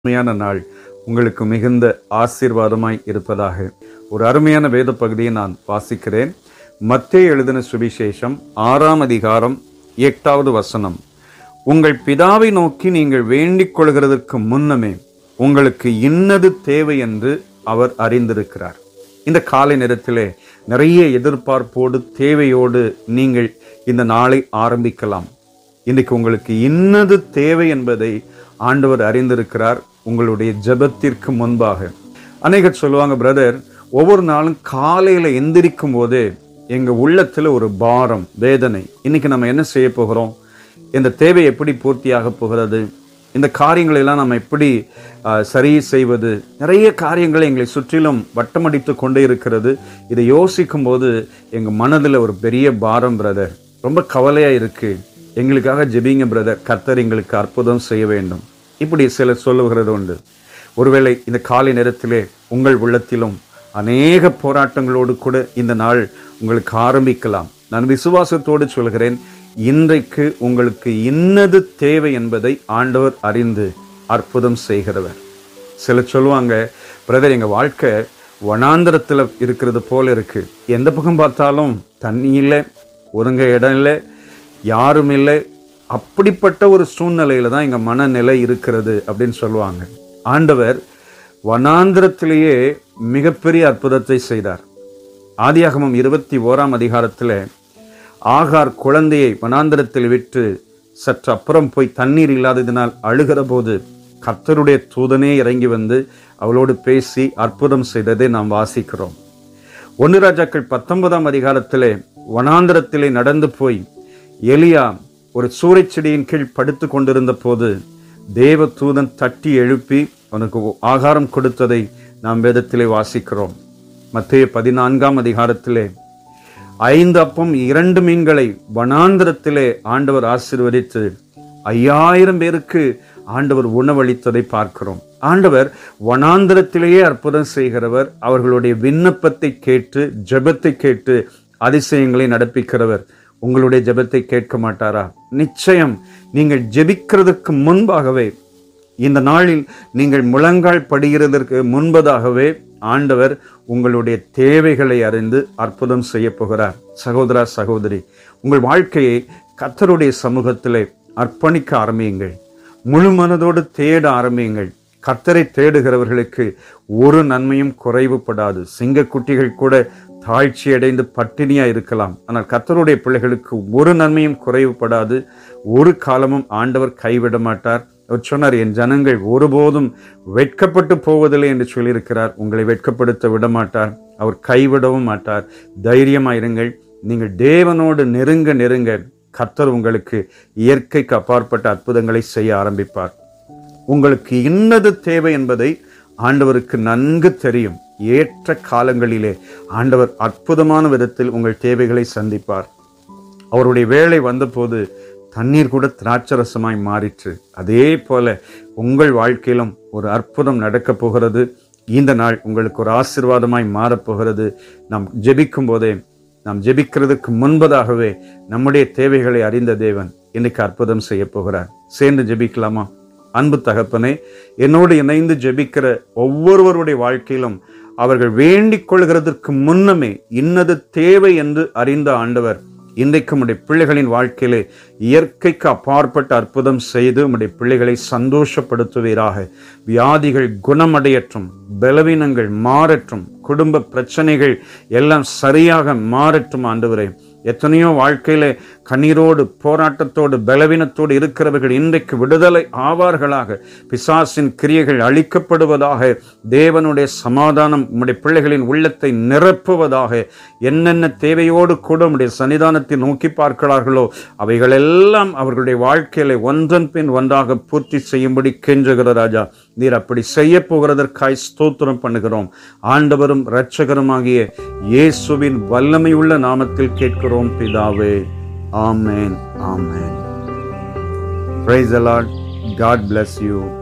அருமையான நாள் உங்களுக்கு மிகுந்த ஆசீர்வாதமாய் இருப்பதாக ஒரு அருமையான வேத பகுதியை நான் வாசிக்கிறேன் மத்தேயு எழுதின சுவிசேஷம் ஆறாம் அதிகாரம் எட்டாவது வசனம் உங்கள் பிதாவை நோக்கி நீங்கள் வேண்டிக் கொள்கிறதற்கு முன்னமே உங்களுக்கு இன்னது தேவை என்று அவர் அறிந்திருக்கிறார் இந்த காலை நேரத்திலே நிறைய எதிர்பார்ப்போடு தேவையோடு நீங்கள் இந்த நாளை ஆரம்பிக்கலாம் இன்னைக்கு உங்களுக்கு இன்னது தேவை என்பதை ஆண்டவர் அறிந்திருக்கிறார் உங்களுடைய ஜெபத்திற்கு முன்பாக அநேகர் சொல்லுவாங்க பிரதர் ஒவ்வொரு நாளும் காலையில எந்திரிக்கும் போதே எங்க உள்ளத்துல ஒரு பாரம் வேதனை இன்னைக்கு நம்ம என்ன செய்ய போகிறோம் இந்த தேவை எப்படி பூர்த்தியாக போகிறது இந்த காரியங்களை எல்லாம் நம்ம எப்படி ஆஹ், சரி செய்வது நிறைய காரியங்களை எங்களை சுற்றிலும் வட்டமடித்து கொண்டே இருக்கிறது இதை யோசிக்கும் போது எங்க மனதுல ஒரு பெரிய பாரம் பிரதர் ரொம்ப கவலையா இருக்கு எங்களுக்காக ஜெபிங்க பிரதர் கர்த்தர் எங்களுக்கு அற்புதம் செய்ய வேண்டும் இப்படி சிலர் சொல்லுகிறது உண்டு ஒருவேளை இந்த காலை நேரத்திலே உங்கள் உள்ளத்திலும் அநேக போராட்டங்களோடு கூட இந்த நாள் உங்களுக்கு ஆரம்பிக்கலாம் நான் விசுவாசத்தோடு சொல்கிறேன் இன்றைக்கு உங்களுக்கு இன்னது தேவை என்பதை ஆண்டவர் அறிந்து அற்புதம் செய்கிறவர் சிலர் சொல்லுவாங்க பிரதர் எங்க வாழ்க்கை வனாந்தரத்துல இருக்கிறது போல இருக்கு எந்த பக்கம் பார்த்தாலும் தண்ணி இல்லை ஒருங்க இடம் இல்லை யாரும் இல்லை அப்படிப்பட்ட ஒரு சூழ்நிலையில தான் எங்க மனநிலை இருக்கிறது அப்படின்னு சொல்லுவாங்க ஆண்டவர் வனாந்திரத்திலேயே மிகப்பெரிய அற்புதத்தை செய்தார் ஆதியாகமம் இருபத்தி ஓராம் அதிகாரத்தில் ஆகார் குழந்தையை வனாந்திரத்தில் விட்டு சற்று அப்புறம் போய் தண்ணீர் இல்லாததினால் அழுகிற போது கர்த்தருடைய தூதனே இறங்கி வந்து அவளோடு பேசி அற்புதம் செய்ததை நாம் வாசிக்கிறோம் ஒன்று ராஜாக்கள் பத்தொன்பதாம் அதிகாரத்திலே வனாந்திரத்திலே நடந்து போய் எலியா ஒரு சூறைச் செடியின் கீழ் படுத்து கொண்டிருந்த போது தேவ தூதன் தட்டி எழுப்பி அவனுக்கு ஆகாரம் கொடுத்ததை நாம் வேதத்திலே வாசிக்கிறோம் மத்திய பதினான்காம் அதிகாரத்திலே ஐந்து அப்பம் இரண்டு மீன்களை வனாந்திரத்திலே ஆண்டவர் ஆசீர்வதித்து ஐயாயிரம் பேருக்கு ஆண்டவர் உணவளித்ததை பார்க்கிறோம் ஆண்டவர் வனாந்திரத்திலேயே அற்புதம் செய்கிறவர் அவர்களுடைய விண்ணப்பத்தை கேட்டு ஜெபத்தை கேட்டு அதிசயங்களை நடப்பிக்கிறவர் உங்களுடைய ஜெபத்தை கேட்க மாட்டாரா நிச்சயம் நீங்கள் ஜெபிக்கிறதுக்கு முன்பாகவே இந்த நாளில் நீங்கள் முழங்கால் படுகிறதற்கு முன்பதாகவே ஆண்டவர் உங்களுடைய தேவைகளை அறிந்து அற்புதம் செய்ய போகிறார் சகோதரா சகோதரி உங்கள் வாழ்க்கையை கத்தருடைய சமூகத்திலே அர்ப்பணிக்க ஆரம்பியுங்கள் முழு மனதோடு தேட ஆரம்பியுங்கள் கத்தரை தேடுகிறவர்களுக்கு ஒரு நன்மையும் குறைவுபடாது சிங்கக்குட்டிகள் கூட தாழ்ச்சி அடைந்து பட்டினியா இருக்கலாம் ஆனால் கத்தருடைய பிள்ளைகளுக்கு ஒரு நன்மையும் குறைவுபடாது ஒரு காலமும் ஆண்டவர் கைவிட மாட்டார் அவர் சொன்னார் என் ஜனங்கள் ஒருபோதும் வெட்கப்பட்டு போவதில்லை என்று சொல்லியிருக்கிறார் உங்களை வெட்கப்படுத்த விட மாட்டார் அவர் கைவிடவும் மாட்டார் தைரியமாயிருங்கள் நீங்கள் தேவனோடு நெருங்க நெருங்க கர்த்தர் உங்களுக்கு இயற்கைக்கு அப்பாற்பட்ட அற்புதங்களை செய்ய ஆரம்பிப்பார் உங்களுக்கு இன்னது தேவை என்பதை ஆண்டவருக்கு நன்கு தெரியும் ஏற்ற காலங்களிலே ஆண்டவர் அற்புதமான விதத்தில் உங்கள் தேவைகளை சந்திப்பார் அவருடைய வேலை வந்தபோது தண்ணீர் கூட திராட்சரசமாய் மாறிற்று அதே போல உங்கள் வாழ்க்கையிலும் ஒரு அற்புதம் நடக்கப் போகிறது இந்த நாள் உங்களுக்கு ஒரு ஆசீர்வாதமாய் மாறப்போகிறது நாம் ஜெபிக்கும் போதே நாம் ஜெபிக்கிறதுக்கு முன்பதாகவே நம்முடைய தேவைகளை அறிந்த தேவன் இன்னைக்கு அற்புதம் செய்ய போகிறார் சேர்ந்து ஜெபிக்கலாமா அன்பு தகப்பனே என்னோடு இணைந்து ஜெபிக்கிற ஒவ்வொருவருடைய வாழ்க்கையிலும் அவர்கள் வேண்டிக் கொள்கிறதற்கு முன்னமே இன்னது தேவை என்று அறிந்த ஆண்டவர் இன்றைக்கு உம்முடைய பிள்ளைகளின் வாழ்க்கையிலே இயற்கைக்கு அப்பாற்பட்ட அற்புதம் செய்து உம்முடைய பிள்ளைகளை சந்தோஷப்படுத்துவீராக வியாதிகள் குணமடையற்றும் பலவீனங்கள் மாறற்றும் குடும்ப பிரச்சனைகள் எல்லாம் சரியாக மாறட்டும் ஆண்டவரே எத்தனையோ வாழ்க்கையில கண்ணீரோடு போராட்டத்தோடு பலவீனத்தோடு இருக்கிறவர்கள் இன்றைக்கு விடுதலை ஆவார்களாக பிசாசின் கிரியைகள் அழிக்கப்படுவதாக தேவனுடைய சமாதானம் உம்முடைய பிள்ளைகளின் உள்ளத்தை நிரப்புவதாக என்னென்ன தேவையோடு கூட உம்முடைய சன்னிதானத்தை நோக்கி பார்க்கிறார்களோ அவைகளெல்லாம் அவர்களுடைய வாழ்க்கையில ஒன்றன் பின் ஒன்றாக பூர்த்தி செய்யும்படி கெஞ்சுகிற ராஜா நீர் அப்படி செய்ய போகிறதற்காய் ஸ்தோத்திரம் பண்ணுகிறோம் ஆண்டவரும் இரட்சகருமாகிய இயேசுவின் வல்லமையுள்ள நாமத்தில் கேட்கிறோம் பிதாவே ஆமென் ஆமென் Praise the Lord. God bless you.